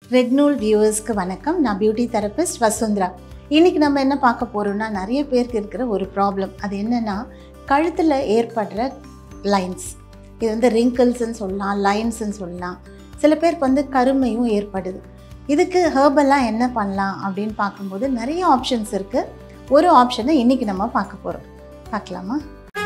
Red நூல் வியூவர்ஸ்க்கு வணக்கம் நான் பியூட்டி தெரபிஸ்ட் வசுந்தரா இன்றைக்கி நம்ம என்ன பார்க்க போகிறோம்னா நிறைய பேருக்கு இருக்கிற ஒரு ப்ராப்ளம் அது என்னென்னா கழுத்தில் ஏற்படுற லைன்ஸ் இது வந்து ரிங்கிள்ஸ்ன்னு சொல்லலாம் லைன்ஸ்ன்னு சொல்லலாம் சில பேருக்கு வந்து கருமையும் ஏற்படுது இதுக்கு ஹேர்பலாக என்ன பண்ணலாம் அப்படின்னு பார்க்கும்போது நிறைய ஆப்ஷன்ஸ் இருக்குது ஒரு ஆப்ஷனை இன்றைக்கி நம்ம பார்க்க போகிறோம் பார்க்கலாமா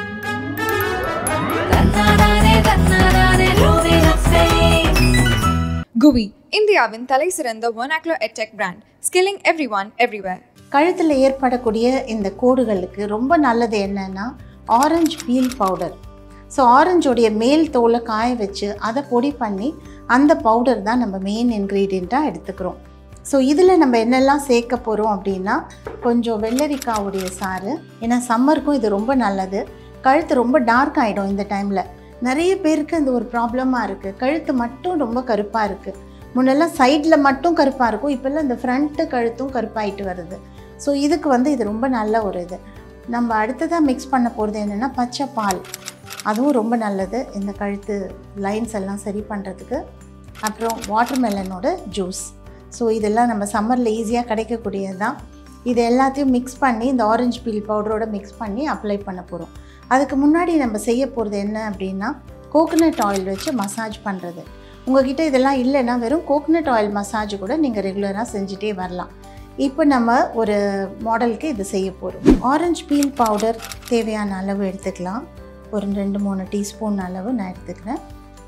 தன்னானே தன்னானே ரூபி ஹப்சே குவி இந்தியாவின் தலை சிறந்த ஒனாக்லோ edtech brand skilling every one everywhere கழுத்தில் ஏற்படக்கூடிய இந்த கோடுகளுக்கு ரொம்ப நல்லது என்னன்னா ஆரஞ்சு பீல் பவுடர் ஸோ ஆரஞ்சோடைய மேல் தோலை காய வச்சு அதை பொடி பண்ணி அந்த பவுடர் தான் நம்ம மெயின் இன்க்ரீடியண்ட்டாக எடுத்துக்கிறோம் ஸோ இதில் நம்ம என்னெல்லாம் சேர்க்க போகிறோம் அப்படின்னா கொஞ்சம் வெள்ளரிக்காவுடைய சாறு ஏன்னா சம்மருக்கும் இது ரொம்ப நல்லது கழுத்து ரொம்ப டார்க் ஆகிடும் இந்த டைமில் நிறைய பேருக்கு இந்த ஒரு ப்ராப்ளமாக இருக்குது கழுத்து மட்டும் ரொம்ப கருப்பாக இருக்குது முன்னெல்லாம் சைடில் மட்டும் கருப்பாக இருக்கும் இப்போல்லாம் இந்த ஃப்ரண்ட்டு கழுத்தும் கருப்பாயிட்டு வருது ஸோ இதுக்கு வந்து இது ரொம்ப நல்ல ஒரு இது நம்ம அடுத்ததாக மிக்ஸ் பண்ண போகிறது என்னென்னா பச்சை பால் அதுவும் ரொம்ப நல்லது இந்த கழுத்து லைன்ஸ் எல்லாம் சரி பண்ணுறதுக்கு அப்புறம் வாட்டர்மெலனோட ஜூஸ் ஸோ இதெல்லாம் நம்ம சம்மரில் ஈஸியாக கிடைக்கக்கூடியது தான் இது எல்லாத்தையும் மிக்ஸ் பண்ணி இந்த ஆரஞ்சு பீல் பவுடரோட மிக்ஸ் பண்ணி அப்ளை பண்ண போகிறோம் அதுக்கு முன்னாடி நம்ம செய்ய போகிறது என்ன அப்படின்னா கோகனட் ஆயில் வச்சு மசாஜ் பண்ணுறது உங்ககிட்ட இதெல்லாம் இல்லைன்னா வெறும் கோகனட் ஆயில் மசாஜ் கூட நீங்கள் ரெகுலராக செஞ்சுட்டே வரலாம் இப்போ நம்ம ஒரு மாடலுக்கு இது செய்ய போகிறோம் ஆரஞ்சு பீல் பவுடர் தேவையான அளவு எடுத்துக்கலாம் ஒரு ரெண்டு மூணு டீஸ்பூன் அளவு நான் எடுத்துக்கிறேன்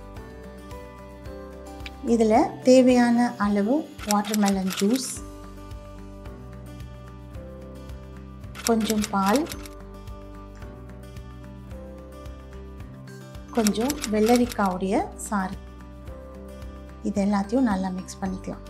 இதில் தேவையான அளவு வாட்டர்மெலன் ஜூஸ் கொஞ்சம் பால் கொஞ்சம் வெள்ளரிக்காவுடைய சாறு இது எல்லாத்தையும் நல்லா மிக்ஸ் பண்ணிக்கலாம்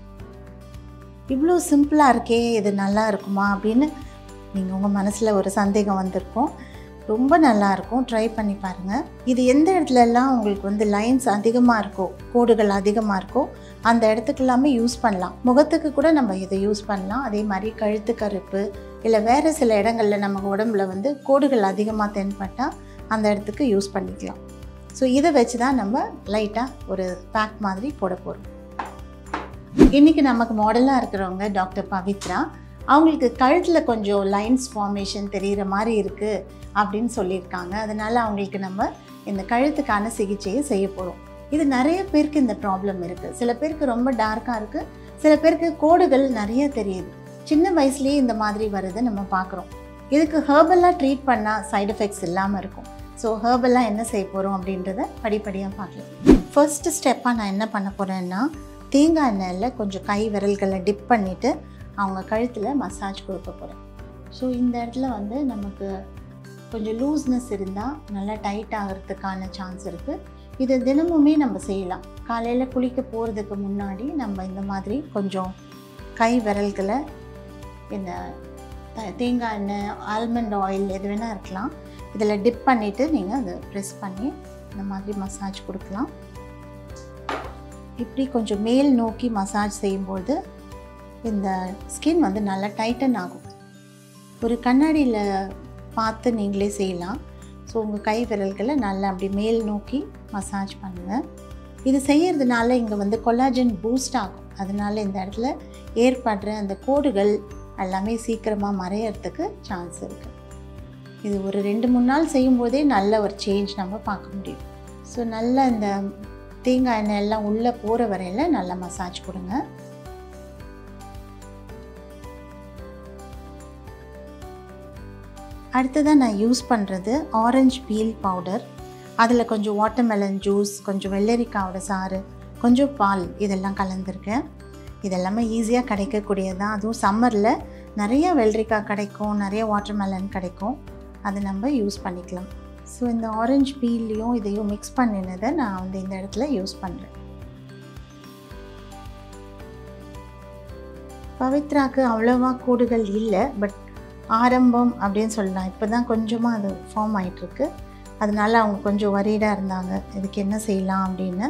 இவ்வளோ சிம்பிளாக இருக்கே இது நல்லா இருக்குமா அப்படின்னு நீங்கள் உங்கள் மனசில் ஒரு சந்தேகம் வந்திருக்கும் ரொம்ப நல்லா இருக்கும் ட்ரை பண்ணி பாருங்கள் இது எந்த இடத்துல எல்லாம் உங்களுக்கு வந்து லைன்ஸ் அதிகமாக இருக்கோ கோடுகள் அதிகமாக இருக்கோ அந்த இடத்துக்கு எல்லாமே யூஸ் பண்ணலாம் முகத்துக்கு கூட நம்ம இதை யூஸ் பண்ணலாம் அதே மாதிரி கழுத்து கருப்பு இல்லை வேறு சில இடங்களில் நம்ம உடம்புல வந்து கோடுகள் அதிகமாக தென்பட்டால் அந்த இடத்துக்கு யூஸ் பண்ணிக்கலாம் ஸோ இதை வச்சு தான் நம்ம லைட்டாக ஒரு பேக் மாதிரி போட போகிறோம் இன்றைக்கி நமக்கு மாடலாக இருக்கிறவங்க டாக்டர் பவித்ரா அவங்களுக்கு கழுத்தில் கொஞ்சம் லைன்ஸ் ஃபார்மேஷன் தெரிகிற மாதிரி இருக்குது அப்படின்னு சொல்லியிருக்காங்க அதனால் அவங்களுக்கு நம்ம இந்த கழுத்துக்கான சிகிச்சையை செய்ய போகிறோம் இது நிறைய பேருக்கு இந்த ப்ராப்ளம் இருக்குது சில பேருக்கு ரொம்ப டார்க்காக இருக்குது சில பேருக்கு கோடுகள் நிறைய தெரியுது சின்ன வயசுலேயே இந்த மாதிரி வருது நம்ம பார்க்குறோம் இதுக்கு ஹேர்பலாக ட்ரீட் பண்ணால் சைடு எஃபெக்ட்ஸ் இல்லாமல் இருக்கும் ஸோ ஹேர்பலாக என்ன செய்ய போகிறோம் அப்படின்றத படிப்படியாக பார்க்கலாம் ஃபர்ஸ்ட் ஸ்டெப்பாக நான் என்ன பண்ண போகிறேன்னா தேங்காய் எண்ணெயில் கொஞ்சம் கை விரல்களை டிப் பண்ணிவிட்டு அவங்க கழுத்தில் மசாஜ் கொடுக்க போகிறேன் ஸோ இந்த இடத்துல வந்து நமக்கு கொஞ்சம் லூஸ்னஸ் இருந்தால் நல்லா டைட் ஆகிறதுக்கான சான்ஸ் இருக்குது இது தினமுமே நம்ம செய்யலாம் காலையில் குளிக்க போகிறதுக்கு முன்னாடி நம்ம இந்த மாதிரி கொஞ்சம் கை விரல்களை இந்த த- தேங்காய் எண்ணெய் ஆல்மண்ட் ஆயில் எது வேணால் இருக்கலாம் இதில் டிப் பண்ணிவிட்டு நீங்கள் அதை ப்ரெஸ் பண்ணி இந்த மாதிரி மசாஜ் கொடுக்கலாம் இப்படி கொஞ்சம் மேல் நோக்கி மசாஜ் செய்யும்போது இந்த ஸ்கின் வந்து நல்லா டைட்டன் ஆகும் ஒரு கண்ணாடியில் பார்த்து நீங்களே செய்யலாம் ஸோ உங்கள் கை விரல்களை நல்லா அப்படி மேல் நோக்கி மசாஜ் பண்ணுங்கள் இது செய்யறதுனால இங்கே வந்து கொலாஜன் பூஸ்ட் ஆகும் அதனால இந்த இடத்துல ஏற்படுற அந்த கோடுகள் எல்லாமே சீக்கிரமாக மறையறதுக்கு சான்ஸ் இருக்குது இது ஒரு ரெண்டு மூணு நாள் செய்யும்போதே நல்ல ஒரு சேஞ்ச் நம்ம பார்க்க முடியும் ஸோ நல்லா இந்த தேங்காய் எண்ணெய் எல்லாம் உள்ளே போகிற வரையில் நல்லா மசாஜ் கொடுங்க அடுத்ததாக நான் யூஸ் பண்ணுறது ஆரஞ்சு பீல் பவுடர் அதில் கொஞ்சம் வாட்டர்மெலன் ஜூஸ் கொஞ்சம் வெள்ளரிக்காவோட சாறு கொஞ்சம் பால் இதெல்லாம் கலந்துருக்கேன் இதெல்லாமே ஈஸியாக கிடைக்கக்கூடியது தான் அதுவும் சம்மரில் நிறைய வெள்ளரிக்காய் கிடைக்கும் நிறைய வாட்டர்மெலன் கிடைக்கும் அதை நம்ம யூஸ் பண்ணிக்கலாம் ஸோ இந்த ஆரஞ்சு பீல்லையும் இதையும் மிக்ஸ் பண்ணினதை நான் வந்து இந்த இடத்துல யூஸ் பண்ணுறேன் பவித்ராக்கு அவ்வளோவா கோடுகள் இல்லை பட் ஆரம்பம் அப்படின்னு சொல்லலாம் இப்போ தான் கொஞ்சமாக அது ஃபார்ம் ஆயிட்டிருக்கு அதனால அவங்க கொஞ்சம் வரீடாக இருந்தாங்க இதுக்கு என்ன செய்யலாம் அப்படின்னு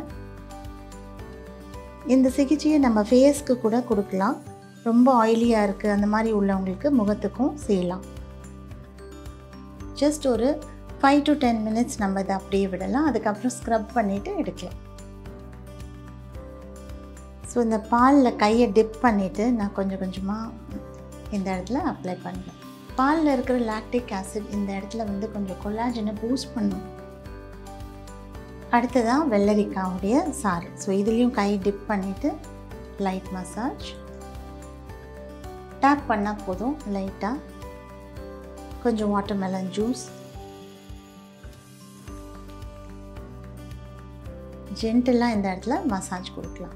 இந்த சிகிச்சையை நம்ம ஃபேஸ்க்கு கூட கொடுக்கலாம் ரொம்ப ஆயிலியாக இருக்குது அந்த மாதிரி உள்ளவங்களுக்கு முகத்துக்கும் செய்யலாம் ஜஸ்ட் ஒரு ஃபைவ் டு டென் மினிட்ஸ் நம்ம இதை அப்படியே விடலாம் அதுக்கப்புறம் ஸ்க்ரப் பண்ணிவிட்டு எடுக்கலாம் ஸோ இந்த பாலில் கையை டிப் பண்ணிவிட்டு நான் கொஞ்சம் கொஞ்சமாக இந்த இடத்துல அப்ளை பண்ணுறேன் பாலில் இருக்கிற லாக்டிக் ஆசிட் இந்த இடத்துல வந்து கொஞ்சம் கொலாஜனை பூஸ்ட் பண்ணும் அடுத்ததான் வெள்ளரிக்காவுடைய சாறு ஸோ இதுலேயும் கை டிப் பண்ணிவிட்டு லைட் மசாஜ் டேப் பண்ணால் போதும் லைட்டாக கொஞ்சம் வாட்டர்மெலன் ஜூஸ் ஜென்டலாக இந்த இடத்துல மசாஜ் கொடுக்கலாம்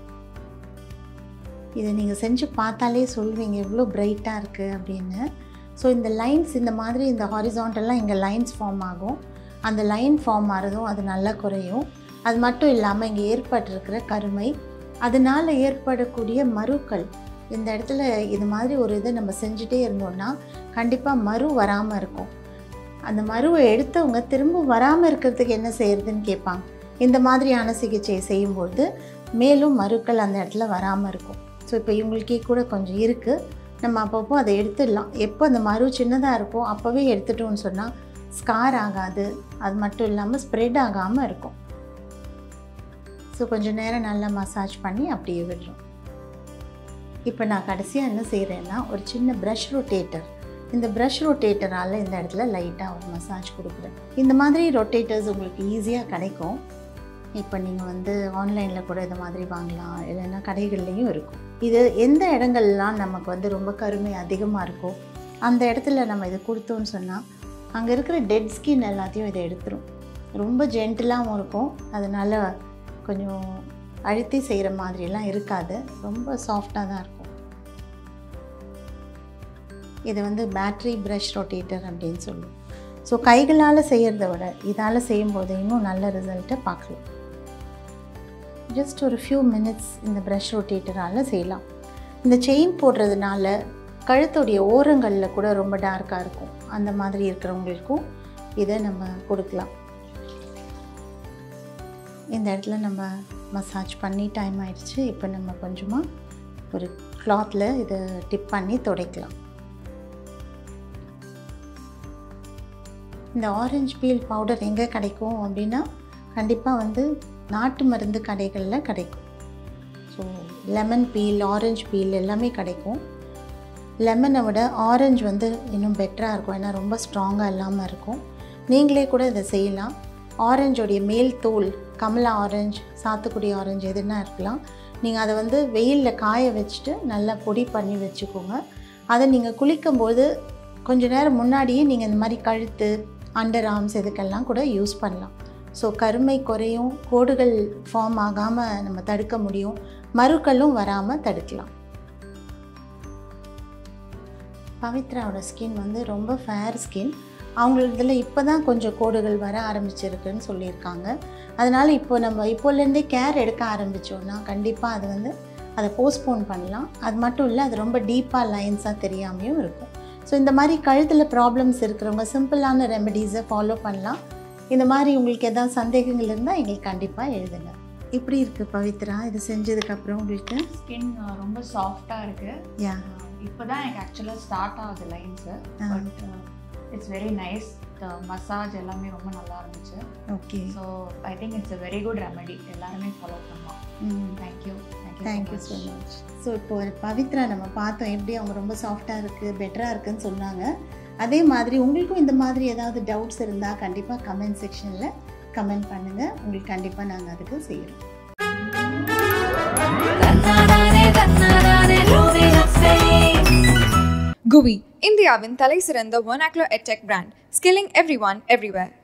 இதை நீங்கள் செஞ்சு பார்த்தாலே சொல்வீங்க எவ்வளோ பிரைட்டாக இருக்குது அப்படின்னு ஸோ இந்த லைன்ஸ் இந்த மாதிரி இந்த ஹாரிசான்டெல்லாம் இங்கே லைன்ஸ் ஃபார்ம் ஆகும் அந்த லைன் ஃபார்ம் ஆகிறதும் அது நல்லா குறையும் அது மட்டும் இல்லாமல் இங்கே ஏற்பட்டிருக்கிற கருமை அதனால் ஏற்படக்கூடிய மருக்கள் இந்த இடத்துல இது மாதிரி ஒரு இதை நம்ம செஞ்சுட்டே இருந்தோம்னா கண்டிப்பாக மரு வராமல் இருக்கும் அந்த மருவை எடுத்தவங்க திரும்ப வராமல் இருக்கிறதுக்கு என்ன செய்யறதுன்னு கேட்பாங்க இந்த மாதிரியான சிகிச்சை செய்யும்பொழுது மேலும் மருக்கள் அந்த இடத்துல வராமல் இருக்கும் ஸோ இப்போ இவங்களுக்கே கூட கொஞ்சம் இருக்குது நம்ம அப்பப்போ அதை எடுத்துடலாம் எப்போ அந்த மரு சின்னதாக இருக்கோ அப்போவே எடுத்துட்டோம்னு சொன்னால் ஸ்கார் ஆகாது அது மட்டும் இல்லாமல் ஸ்ப்ரெட் ஆகாமல் இருக்கும் ஸோ கொஞ்சம் நேரம் நல்லா மசாஜ் பண்ணி அப்படியே விடுறோம் இப்போ நான் கடைசியாக என்ன செய்கிறேன்னா ஒரு சின்ன ப்ரஷ் ரொட்டேட்டர் இந்த ப்ரஷ் ரொட்டேட்டரால் இந்த இடத்துல லைட்டாக ஒரு மசாஜ் கொடுக்குறேன் இந்த மாதிரி ரொட்டேட்டர்ஸ் உங்களுக்கு ஈஸியாக கிடைக்கும் இப்போ நீங்கள் வந்து ஆன்லைனில் கூட இந்த மாதிரி வாங்கலாம் இல்லைன்னா கடைகள்லேயும் இருக்கும் இது எந்த இடங்கள்லாம் நமக்கு வந்து ரொம்ப கருமை அதிகமாக இருக்கோ அந்த இடத்துல நம்ம இதை கொடுத்தோம்னு சொன்னால் அங்கே இருக்கிற டெட் ஸ்கின் எல்லாத்தையும் இதை எடுத்துரும் ரொம்ப ஜென்டிலாகவும் இருக்கும் அதனால் கொஞ்சம் அழுத்தி செய்கிற மாதிரிலாம் இருக்காது ரொம்ப சாஃப்டாக தான் இருக்கும் இது வந்து பேட்ரி ப்ரஷ் ரொட்டேட்டர் அப்படின்னு சொல்லுவோம் ஸோ கைகளால் செய்கிறத விட இதால் செய்யும்போது இன்னும் நல்ல ரிசல்ட்டை பார்க்கலாம் ஜஸ்ட் ஒரு ஃபியூ மினிட்ஸ் இந்த ப்ரஷ் ரொட்டேட்டரால் செய்யலாம் இந்த செயின் போடுறதுனால கழுத்துடைய ஓரங்களில் கூட ரொம்ப டார்க்காக இருக்கும் அந்த மாதிரி இருக்கிறவங்களுக்கும் இதை நம்ம கொடுக்கலாம் இந்த இடத்துல நம்ம மசாஜ் பண்ணி டைம் ஆயிடுச்சு இப்போ நம்ம கொஞ்சமாக ஒரு கிளாத்தில் இதை டிப் பண்ணி துடைக்கலாம் இந்த ஆரஞ்சு பீல் பவுடர் எங்கே கிடைக்கும் அப்படின்னா கண்டிப்பாக வந்து நாட்டு மருந்து கடைகளில் கிடைக்கும் so lemon peel orange peel எல்லாமே கிடைக்கும் லெமனை விட ஆரஞ்சு வந்து இன்னும் பெட்டராக இருக்கும் ஏன்னா ரொம்ப ஸ்ட்ராங்காக இல்லாமல் இருக்கும் நீங்களே கூட இதை செய்யலாம் ஆரஞ்சோடைய மேல் தோல் கமலா ஆரஞ்சு சாத்துக்குடி ஆரஞ்சு எதுனா இருக்கலாம் நீங்கள் அதை வந்து வெயிலில் காய வச்சுட்டு நல்லா பொடி பண்ணி வச்சுக்கோங்க அதை நீங்கள் குளிக்கும்போது கொஞ்ச நேரம் முன்னாடியே நீங்கள் இந்த மாதிரி கழுத்து அண்டர் ஆர்ம்ஸ் இதுக்கெல்லாம் கூட யூஸ் பண்ணலாம் ஸோ கருமை குறையும் கோடுகள் ஃபார்ம் ஆகாமல் நம்ம தடுக்க முடியும் மருக்களும் வராமல் தடுக்கலாம் பவித்ராவோட ஸ்கின் வந்து ரொம்ப ஃபேர் ஸ்கின் அவங்களதுல இப்போ தான் கொஞ்சம் கோடுகள் வர ஆரம்பிச்சிருக்குன்னு சொல்லியிருக்காங்க அதனால் இப்போ நம்ம இப்போலேருந்தே கேர் எடுக்க ஆரம்பித்தோன்னா கண்டிப்பாக அது வந்து அதை போஸ்ட்போன் பண்ணலாம் அது மட்டும் இல்லை அது ரொம்ப டீப்பாக லைன்ஸாக தெரியாமையும் இருக்கும் ஸோ இந்த மாதிரி கழுத்தில் ப்ராப்ளம்ஸ் இருக்கிறவங்க சிம்பிளான ரெமெடிஸை ஃபாலோ பண்ணலாம் இந்த மாதிரி உங்களுக்கு எதாவது சந்தேகங்கள் இருந்தால் எங்களுக்கு கண்டிப்பாக எழுதுங்க இப்படி இருக்குது பவித்ரா இது செஞ்சதுக்கப்புறம் உங்களுக்கு ஸ்கின் ரொம்ப சாஃப்டாக இருக்கு யா இப்போ தான் எனக்கு ஆக்சுவலாக ஸ்டார்ட் ஆகுது லைன்ஸு ஆ. But it's very nice massage எல்லாமே ரொம்ப நல்லா இருந்துச்சு okay so I think it's a very good remedy எல்லாருமே ஃபாலோ பண்ணலாம் ம் thank you thank you so much so இப்போ ஒரு பவித்ரா நம்ம பார்த்தோம் எப்படி அவங்க ரொம்ப சாஃப்டாக இருக்குது பெட்டராக இருக்குன்னு சொன்னாங்க அதே மாதிரி உங்களுக்கும் இந்த மாதிரி ஏதாவது டவுட்ஸ் இருந்தால் கண்டிப்பாக கமெண்ட் செக்ஷனில் கமெண்ட் பண்ணுங்கள் உங்களுக்கு கண்டிப்பாக நாங்கள் அதுக்கு செய்கிறோம் தன்னானே தன்னானே ரூபி ஹப்சே குவி இந்தியாவின் தலை சிறந்த vernacular edtech brand, skilling everyone everywhere.